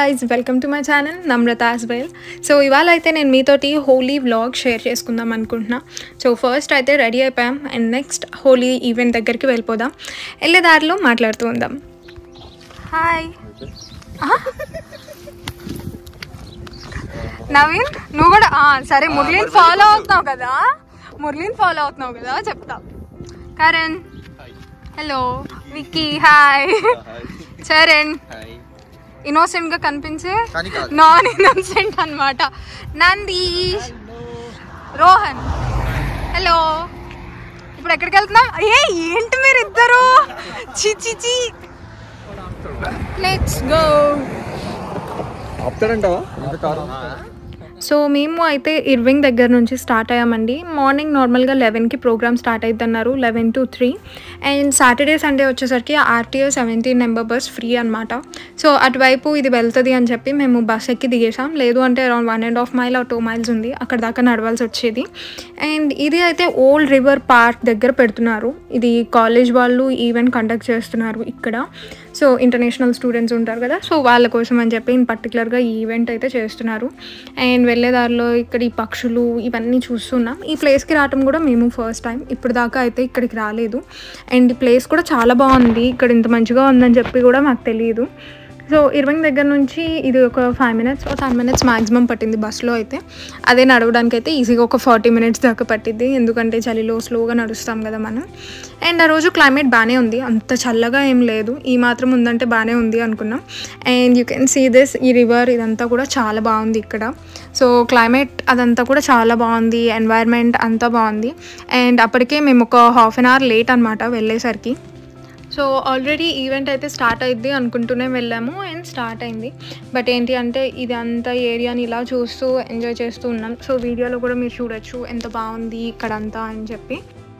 Guys welcome to my channel Namrata as well so ఇవాళ అయితే నేను మీతోటి హోలీ వ్లాగ్ షేర్ చేసుకుందాం అనుకుంటున్నా సో ఫస్ట్ అయితే రెడీ అయిపోయాం అండ్ నెక్స్ట్ హోలీ ఈవెంట్ దగ్గరికి వెళ్ళిపోదాం వెళ్ళే దారిలో మాట్లాడుతూ ఉందాం హాయ్ నవీన్ నువ్వు కూడా ఆ, సరే మురళీని ఫాలో అవుతున్నావు కదా మురళీని ఫాలో అవుతున్నావు కదా చెప్తా Karan hello Vicky hi Charan innocent గా కనిపించే కానీ కాదు. నాన్ ఇన్నోసెంట్ అన్నమాట నందీష్ రోహన్ హలో ఇప్పుడు ఎక్కడికి వెళ్తున్నాం ఏ ఏంటి మీరు ఇద్దరు చి చి చి లెట్స్ గో ఆపుతాడంటావా ఇంత కారు సో మేము అయితే ఇర్వింగ్ దగ్గర నుంచి స్టార్ట్ అయ్యామండి మార్నింగ్ నార్మల్గా లెవెన్కి ప్రోగ్రామ్ స్టార్ట్ అవుతున్నారు eleven to three and Saturday Sunday వచ్చేసరికి RTO seventeen number bus free అనమాట సో అటువైపు ఇది వెళ్తుంది అని చెప్పి మేము బస్ ఎక్కి దిగేసాం లేదు అంటే around one and half mile two miles ఉంది అక్కడ దాకా నడవాల్సి వచ్చేది అండ్ ఇది అయితే ఓల్డ్ రివర్ పార్క్ దగ్గర పెడుతున్నారు ఇది కాలేజ్ వాళ్ళు ఈవెంట్ కండక్ట్ చేస్తున్నారు ఇక్కడ సో ఇంటర్నేషనల్ స్టూడెంట్స్ ఉంటారు కదా సో వాళ్ళ కోసం అని చెప్పి ఇన్ పర్టికులర్గా ఈ ఈవెంట్ అయితే చేస్తున్నారు అండ్ వెళ్ళేదారిలో ఇక్కడ ఈ పక్షులు ఇవన్నీ చూస్తున్నాం ఈ ప్లేస్కి రావటం కూడా మేము ఫస్ట్ టైం ఇప్పుడు దాకా అయితే ఇక్కడికి రాలేదు అండ్ ఈ ప్లేస్ కూడా చాలా బాగుంది ఇక్కడ ఇంత మంచిగా ఉందని చెప్పి కూడా మాకు తెలియదు సో ఇరవింగ్ దగ్గర నుంచి ఇది ఒక ఫైవ్ మినిట్స్ ఒక టెన్ మినిట్స్ మాక్సిమం పట్టింది బస్సులో అయితే అదే నడవడానికి అయితే ఈజీగా ఒక ఫార్టీ మినిట్స్ దాకా పట్టింది ఎందుకంటే చలిలో స్లోగా నడుస్తాం కదా మనం అండ్ ఆ రోజు క్లైమేట్ బాగానే ఉంది అంత చల్లగా ఏం లేదు ఈ మాత్రం ఉందంటే బాగానే ఉంది అనుకున్నాం and you can see this ఈ రివర్ ఇదంతా కూడా చాలా బాగుంది ఇక్కడ సో క్లైమేట్ అదంతా కూడా చాలా బాగుంది ఎన్వైర్న్మెంట్ అంతా బాగుంది అండ్ అప్పటికే మేము ఒక హాఫ్ అన్ అవర్ లేట్ అనమాట వెళ్ళేసరికి సో ఆల్రెడీ ఈవెంట్ అయితే స్టార్ట్ అయింది అనుకుంటూనే వెళ్ళాము అండ్ స్టార్ట్ అయింది బట్ ఏంటి అంటే ఇది అంతా ఏరియాని ఇలా చూస్తూ ఎంజాయ్ చేస్తూ ఉన్నాం సో వీడియోలో కూడా మీరు చూడొచ్చు ఎంత బాగుంది ఇక్కడంతా అని చెప్పి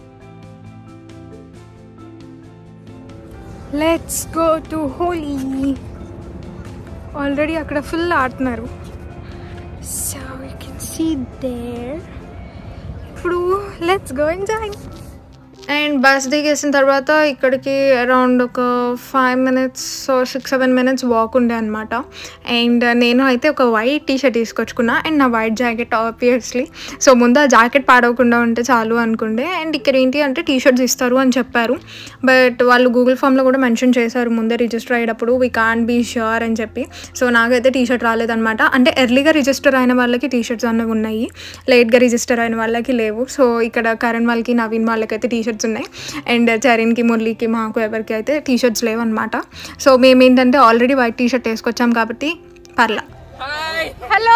let's go to Holi already అక్కడ ఫుల్ ఆడుతున్నారు so you can see there ఇప్పుడు let's go enjoy and bus దిగేసిన తర్వాత ఇక్కడికి అరౌండ్ ఒక five minutes six seven minutes walk ఉండే అనమాట అండ్ నేను అయితే ఒక వైట్ టీ షర్ట్ తీసుకొచ్చుకున్నా అండ్ నా వైట్ జాకెట్ ఆబ్వియస్లీ సో ముందు ఆ జాకెట్ పాడవకుండా ఉంటే చాలు అనుకుండే అండ్ ఇక్కడ ఏంటి అంటే టీ షర్ట్స్ ఇస్తారు అని చెప్పారు బట్ వాళ్ళు గూగుల్ ఫామ్లో కూడా మెన్షన్ చేశారు ముందే రిజిస్టర్ అయ్యేటప్పుడు వీ కాన్ బీ ష్యూర్ అని చెప్పి సో నాకైతే టీ షర్ట్ రాలేదనమాట అంటే ఎర్లీగా రిజిస్టర్ అయిన వాళ్ళకి టీ షర్ట్స్ అన్నవి ఉన్నాయి లేట్గా రిజిస్టర్ అయిన వాళ్ళకి లేవు సో ఇక్కడ కరణ్ వాళ్ళకి నవీన్ వాళ్ళకి అయితే టీ షర్ట్స్ ఉన్నాయి అండ్ చరణ్కి మురళికి మాకు ఎవరికి అయితే టీ షర్ట్స్ లేవు అనమాట సో మేము ఏంటంటే ఆల్రెడీ వైట్ టీ షర్ట్ వేసుకొచ్చాం కాబట్టి పర్లా హలో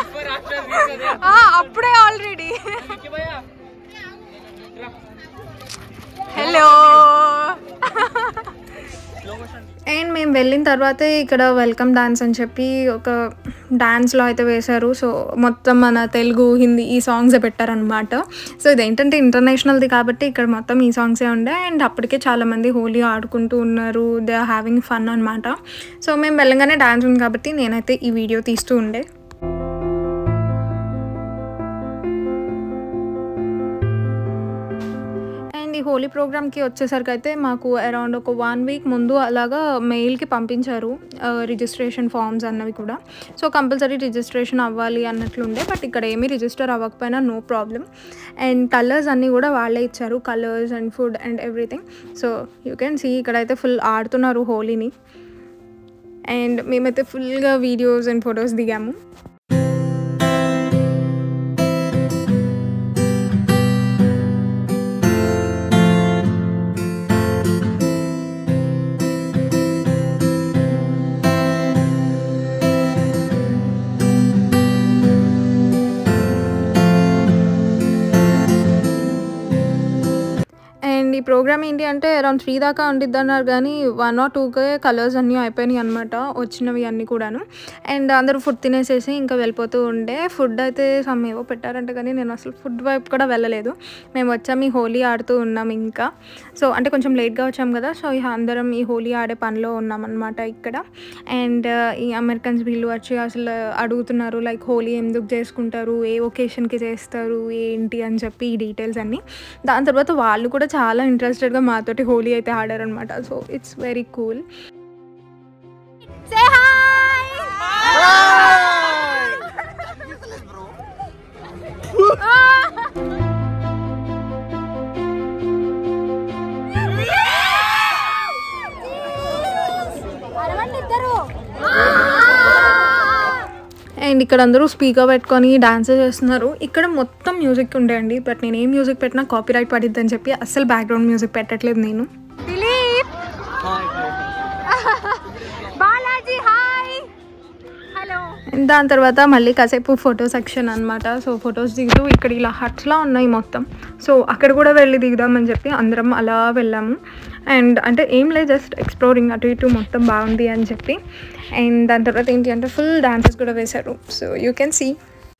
అప్పుడే ఆల్రెడీ హలో అండ్ మేము వెళ్ళిన తర్వాత ఇక్కడ వెల్కమ్ డాన్స్ అని చెప్పి ఒక డాన్స్లో అయితే వేశారు సో మొత్తం మన తెలుగు హిందీ ఈ సాంగ్స్ పెట్టారనమాట సో ఇదేంటంటే ఇంటర్నేషనల్ది కాబట్టి ఇక్కడ మొత్తం ఈ సాంగ్సే ఉండే అండ్ అప్పటికే చాలామంది హోలీ ఆడుకుంటూ ఉన్నారు దే ఆర్ హ్యావింగ్ ఫన్ అనమాట సో మేము వెళ్ళగానే డాన్స్ ఉంది కాబట్టి నేనైతే ఈ వీడియో తీస్తూ ఉండే అండ్ ఈ హోలీ ప్రోగ్రామ్కి వచ్చేసరికి అయితే మాకు అరౌండ్ ఒక వన్ వీక్ ముందు అలాగా మెయిల్కి పంపించారు రిజిస్ట్రేషన్ ఫామ్స్ అన్నవి కూడా సో కంపల్సరీ రిజిస్ట్రేషన్ అవ్వాలి అన్నట్లుండే బట్ ఇక్కడ ఏమీ రిజిస్టర్ అవ్వకపోయినా నో ప్రాబ్లం అండ్ కలర్స్ అన్నీ కూడా వాళ్ళే ఇచ్చారు colours and food and everything so you can see ఇక్కడైతే ఫుల్ ఆడుతున్నారు హోలీని అండ్ మేమైతే ఫుల్గా వీడియోస్ అండ్ ఫొటోస్ దిగాము అండ్ ఈ ప్రోగ్రామ్ ఏంటి అంటే అరౌండ్ త్రీ దాకా ఉండిద్ది అన్నారు కానీ వన్ ఆర్ టూకే కలర్స్ అన్నీ అయిపోయినాయి అనమాట వచ్చినవి అన్నీ కూడాను అండ్ అందరూ ఫుడ్ తినేసేసి ఇంకా వెళ్ళిపోతూ ఉండే ఫుడ్ అయితే సమ్ ఏవో పెట్టారంటే కానీ నేను అసలు ఫుడ్ వైపు కూడా వెళ్ళలేదు మేము వచ్చాము ఈ హోలీ ఆడుతూ ఉన్నాం ఇంకా సో అంటే కొంచెం లేట్గా వచ్చాం కదా సో ఇక అందరం ఈ హోలీ ఆడే పనిలో ఉన్నాం అనమాట ఇక్కడ అండ్ ఈ అమెరికన్స్ వీళ్ళు వచ్చి అసలు అడుగుతున్నారు లైక్ హోలీ ఎందుకు చేసుకుంటారు ఏ ఒకేషన్కి చేస్తారు ఏంటి అని చెప్పి ఈ డీటెయిల్స్ అన్నీ దాని తర్వాత వాళ్ళు కూడా చాలా ఇంట్రెస్టెడ్గా మాతోటి హోలీ అయితే ఆడారనమాట so it's very cool Say hi! And ఇక్కడ అందరూ స్పీకర్ పెట్టుకొని డాన్స్ చేస్తున్నారు ఇక్కడ మొత్తం మ్యూజిక్ ఉండే అండి బట్ నేను ఏ మ్యూజిక్ పెట్టినా కాపీ రైట్ పడిద్దని చెప్పి అస్సలు బ్యాక్గ్రౌండ్ మ్యూజిక్ పెట్టట్లేదు నేను Dilip Balaji hi hello And దాని తర్వాత మళ్ళీ కాసేపు ఫోటో సెక్షన్ అనమాట సో ఫొటోస్ దిగుతూ ఇక్కడ ఇలా హట్స్లా ఉన్నాయి మొత్తం సో అక్కడ కూడా వెళ్ళి దిగుదామని చెప్పి అందరం అలా వెళ్ళాము అండ్ అంటే ఏం లేదు జస్ట్ ఎక్స్ప్లోరింగ్ అటు ఇటు మొత్తం బాగుంది అని చెప్పి అండ్ దాని తర్వాత ఏంటి అంటే ఫుల్ డాన్సెస్ కూడా వేశారు so you can see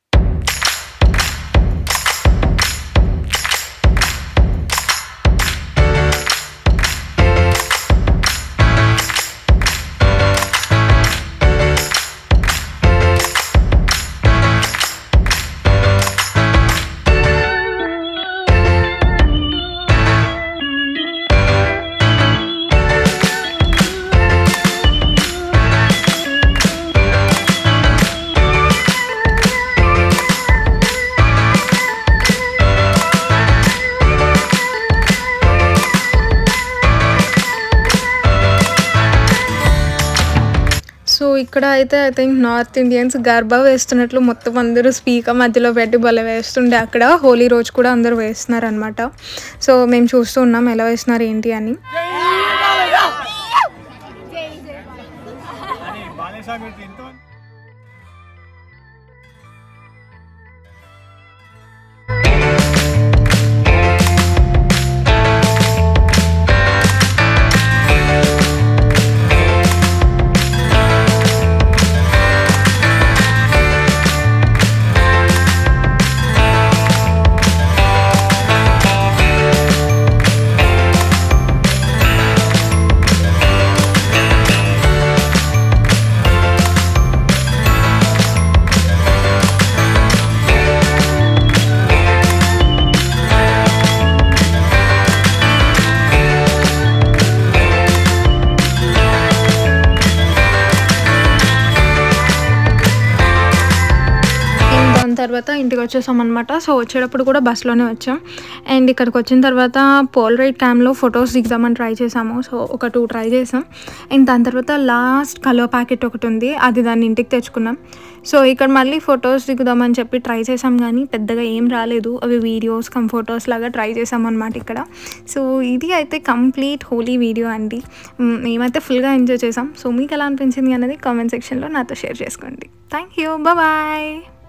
so ఇక్కడ అయితే I think north Indians garba వేస్తున్నట్లు మొత్తం అందరూ స్పీకర్ మధ్యలో పెట్టి భలే వేస్తుండే అక్కడ హోలీ రోజు కూడా అందరూ వేస్తున్నారు అనమాట సో మేము చూస్తూ ఉన్నాం ఎలా వేస్తున్నారు ఏంటి అని అండ్ దాని తర్వాత ఇంటికి వచ్చేసాం అనమాట సో వచ్చేటప్పుడు కూడా బస్లోనే వచ్చాం అండ్ ఇక్కడికి వచ్చిన తర్వాత పోలరైట్ క్యామ్లో ఫొటోస్ దిగుదామని ట్రై చేసాము సో ఒక టూ ట్రై చేసాం అండ్ దాని తర్వాత లాస్ట్ కలర్ ప్యాకెట్ ఒకటి ఉంది అది దాన్ని ఇంటికి తెచ్చుకున్నాం సో ఇక్కడ మళ్ళీ ఫొటోస్ దిగుదామని చెప్పి ట్రై చేసాం కానీ పెద్దగా ఏం రాలేదు అవి వీడియోస్ కమ్ ఫొటోస్ లాగా ట్రై చేసాం అనమాట ఇక్కడ సో ఇది అయితే కంప్లీట్ హోలీ వీడియో అండి మ్, మేమైతే ఫుల్గా ఎంజాయ్ చేసాం సో మీకు ఎలా అనిపించింది అనేది కామెంట్ సెక్షన్లో నాతో షేర్ చేసుకోండి థ్యాంక్ యూ బాయ్